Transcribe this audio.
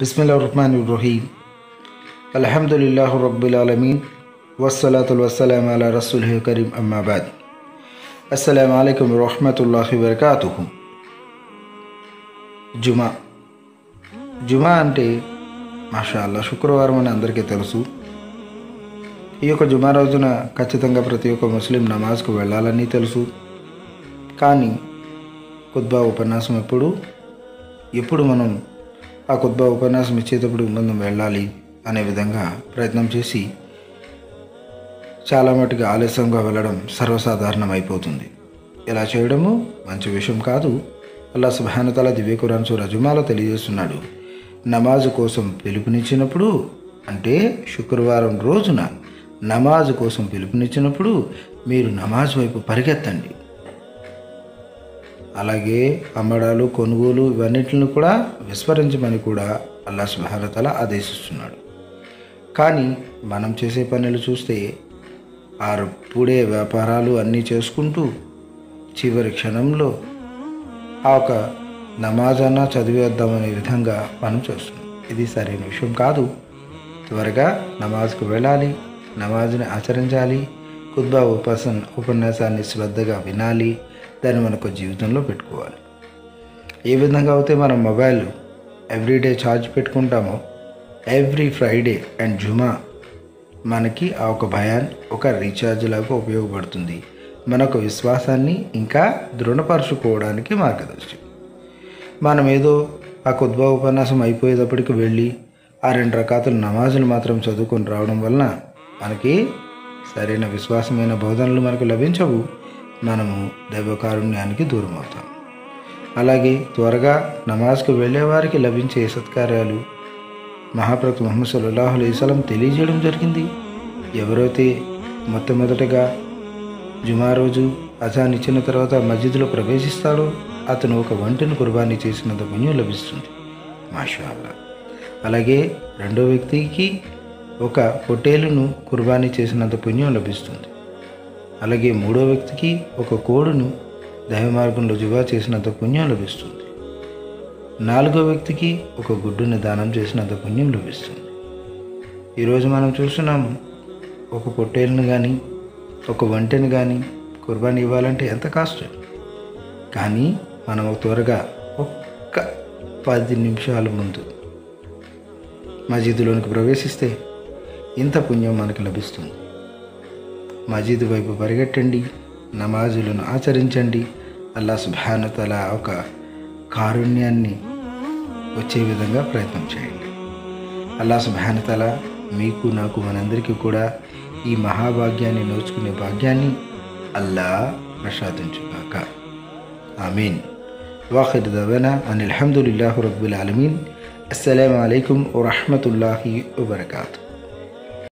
బిస్మిల్లాహిర్రహమానిర్రహీం అల్హమ్దులిల్లాహు రబ్బిల్ ఆలమీన్ వస్సలాతుల్ వస్సలాం అలా రసూల్హి కరీం అమ్మాబాద్ అస్సలం అయికం వరహమతుల్లాహి వరకాతుహు జుమా జుమా అంటే మాషా అల్లా శుక్రవారం అని అందరికీ తెలుసు ఈ యొక్క జుమా రోజున ఖచ్చితంగా ప్రతి ఒక్క ముస్లిం నమాజ్కు వెళ్ళాలని తెలుసు కానీ ఖుద్బా ఉపన్యాసం ఎప్పుడు ఎప్పుడు మనం ఆ ఖుద్బా ఉపన్యాసం ఇచ్చేటప్పుడు మనం వెళ్ళాలి అనే విధంగా ప్రయత్నం చేసి చాలా మటుకు ఆలస్యంగా వెళ్ళడం సర్వసాధారణం అయిపోతుంది ఇలా చేయడము మంచి విషయం కాదు అల్లా సుబానతల దివ్య ఖురాన్ సూర జుమాలో తెలియజేస్తున్నాడు నమాజు కోసం పిలుపునిచ్చినప్పుడు అంటే శుక్రవారం రోజున నమాజు కోసం పిలుపునిచ్చినప్పుడు మీరు నమాజ్ వైపు పరిగెత్తండి అలాగే అమ్మడాలు కొనుగోలు ఇవన్నిటిని కూడా విస్మరించమని కూడా అల్లా సుబానతల ఆదేశిస్తున్నాడు కానీ మనం చేసే పనులు చూస్తే ఆరుప్పుడే వ్యాపారాలు అన్నీ చేసుకుంటూ చివరి క్షణంలో ఆ ఒక నమాజన్నా చదివేద్దామనే విధంగా మనం చేస్తున్నాం ఇది సరైన విషయం కాదు త్వరగా నమాజ్కు వెళ్ళాలి నమాజ్ని ఆచరించాలి ఖుద్బా ఉపసన్ ఉపన్యాసాన్ని శ్రద్ధగా వినాలి దాన్ని మనకు జీవితంలో పెట్టుకోవాలి ఏ విధంగా అయితే మనం మొబైల్ ఎవ్రీడే ఛార్జ్ పెట్టుకుంటామో ఎవ్రీ ఫ్రైడే అండ్ జుమా మనకి ఆ ఒక భయాన్ని ఒక రీఛార్జ్ లాగా ఉపయోగపడుతుంది మన ఒక విశ్వాసాన్ని ఇంకా దృఢపరచుకోవడానికి మార్గదర్శి మనం ఏదో ఆ కుద్బా ఉపన్యాసం అయిపోయేటప్పటికి వెళ్ళి ఆ రెండు రకాతుల నమాజులు మాత్రం చదువుకొని రావడం వలన మనకి సరైన విశ్వాసమైన బోధనలు మనకు లభించవు మనము దైవకారుణ్యానికి దూరం అవుతాం అలాగే త్వరగా నమాజ్కు వెళ్ళే వారికి లభించే సత్కార్యాలు మహాప్రభు ముహమ్మద్ సల్లాహు అలైవలం తెలియజేయడం జరిగింది ఎవరైతే మొట్టమొదటగా జుమా రోజు అజాన్ ఇచ్చిన తర్వాత మస్జిద్లో ప్రవేశిస్తాడో అతను ఒక వంటను కుర్బానీ చేసినంత పుణ్యం లభిస్తుంది మాషా అల్లా అలాగే రెండో వ్యక్తికి ఒక పొట్టేలును కుర్బానీ చేసినంత పుణ్యం లభిస్తుంది అలాగే మూడో వ్యక్తికి ఒక కోడును దైవ మార్గంలో జువా చేసినంత పుణ్యం లభిస్తుంది నాలుగో వ్యక్తికి ఒక గుడ్డుని దానం చేసినంత పుణ్యం లభిస్తుంది ఈరోజు మనం చూస్తున్నాము ఒక పొట్టేలును కానీ ఒక వంటని కానీ కుర్బానీ ఇవ్వాలంటే ఎంత కాస్ట్ కానీ మనం త్వరగా ఒక్క పది నిమిషాల ముందు మసీదులోనికి ప్రవేశిస్తే ఇంత పుణ్యం మనకు లభిస్తుంది మసీదు వైపు పరిగెట్టండి నమాజులను ఆచరించండి అల్లా సుభానతల ఒక కారుణ్యాన్ని వచ్చే విధంగా ప్రయత్నం చేయండి అల్లా సుభానతల మీకు నాకు మనందరికీ కూడా ఈ మహాభాగ్యాన్ని నోచుకునే భాగ్యాన్ని అల్లా ప్రసాదించుగాక ఆమీన్ వాఖిర్ దవనా అన్ అల్హమ్దుల్లాహు రబ్బుల్ ఆలమీన్ అస్సలం అయికం వరహమతుల్లాహి వబర్కాతు